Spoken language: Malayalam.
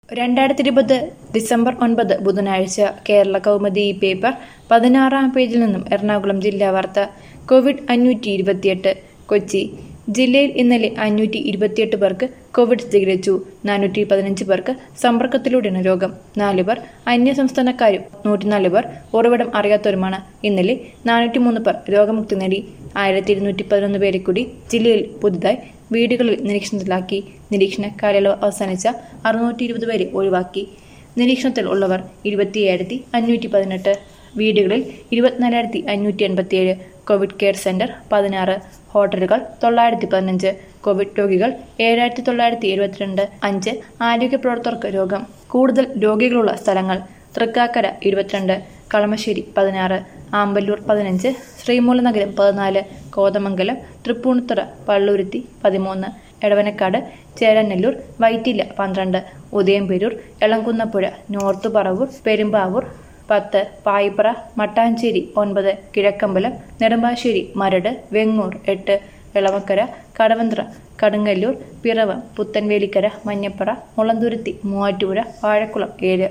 രണ്ടായിരത്തി ഇരുപത് ഡിസംബർ ഒൻപത് ബുധനാഴ്ച കേരള കൗമുദി ഈ പേപ്പർ പതിനാറാം പേജിൽ നിന്നും എറണാകുളം ജില്ലാ വാർത്ത കോവിഡ് അഞ്ഞൂറ്റി ഇരുപത്തിയെട്ട് കൊച്ചി ജില്ലയിൽ ഇന്നലെ അഞ്ഞൂറ്റി ഇരുപത്തിയെട്ട് പേർക്ക് കോവിഡ് സ്ഥിരീകരിച്ചു നാനൂറ്റി പതിനഞ്ച് പേർക്ക് സമ്പർക്കത്തിലൂടെയാണ് രോഗം നാല് പേർ അന്യ സംസ്ഥാനക്കാരും നൂറ്റിനാല് പേർ ഉറവിടം അറിയാത്തവരുമാണ് ഇന്നലെ നാനൂറ്റി മൂന്ന് പേർ രോഗമുക്തി നേടി ആയിരത്തി ഇരുന്നൂറ്റി പതിനൊന്ന് പേരെ കൂടി ജില്ലയിൽ പുതുതായി വീടുകളിൽ നിരീക്ഷണത്തിലാക്കി നിരീക്ഷണ കാലയളവ് അവസാനിച്ച അറുന്നൂറ്റി ഇരുപത് പേരെ ഒഴിവാക്കി നിരീക്ഷണത്തിൽ ഉള്ളവർ ഇരുപത്തിയേഴായിരത്തി അഞ്ഞൂറ്റി പതിനെട്ട് വീടുകളിൽ ഇരുപത്തിനാലായിരത്തി അഞ്ഞൂറ്റി എൺപത്തിയേഴ് കോവിഡ് കെയർ സെന്റർ പതിനാറ് ഹോട്ടലുകൾ തൊള്ളായിരത്തി പതിനഞ്ച് കോവിഡ് രോഗികൾ ഏഴായിരത്തി തൊള്ളായിരത്തി എഴുപത്തിരണ്ട് അഞ്ച് ആരോഗ്യ പ്രവർത്തകർക്ക് രോഗം കൂടുതൽ രോഗികളുള്ള സ്ഥലങ്ങൾ തൃക്കാക്കര ഇരുപത്തിരണ്ട് കളമശ്ശേരി പതിനാറ് ആമ്പല്ലൂർ പതിനഞ്ച് ശ്രീമൂലനഗരം പതിനാല് കോതമംഗലം തൃപ്പൂണിത്തുറ പള്ളുരുത്തി പതിമൂന്ന് എടവനക്കാട് ചേരനെല്ലൂർ വൈറ്റില പന്ത്രണ്ട് ഉദയംപേരൂർ എളംകുന്നപ്പുഴ നോർത്ത് പറവൂർ പെരുമ്പാവൂർ പത്ത് പായിപ്ര മട്ടാഞ്ചേരി ഒൻപത് കിഴക്കമ്പലം നെടുമ്പാശ്ശേരി മരട് വെങ്ങൂർ എട്ട് എളമക്കര കടവന്ത്ര കടുങ്ങല്ലൂർ പിറവം പുത്തൻവേലിക്കര മഞ്ഞപ്പറ മുളന്തുരുത്തി മൂവാറ്റുപുഴ വാഴക്കുളം ഏഴ്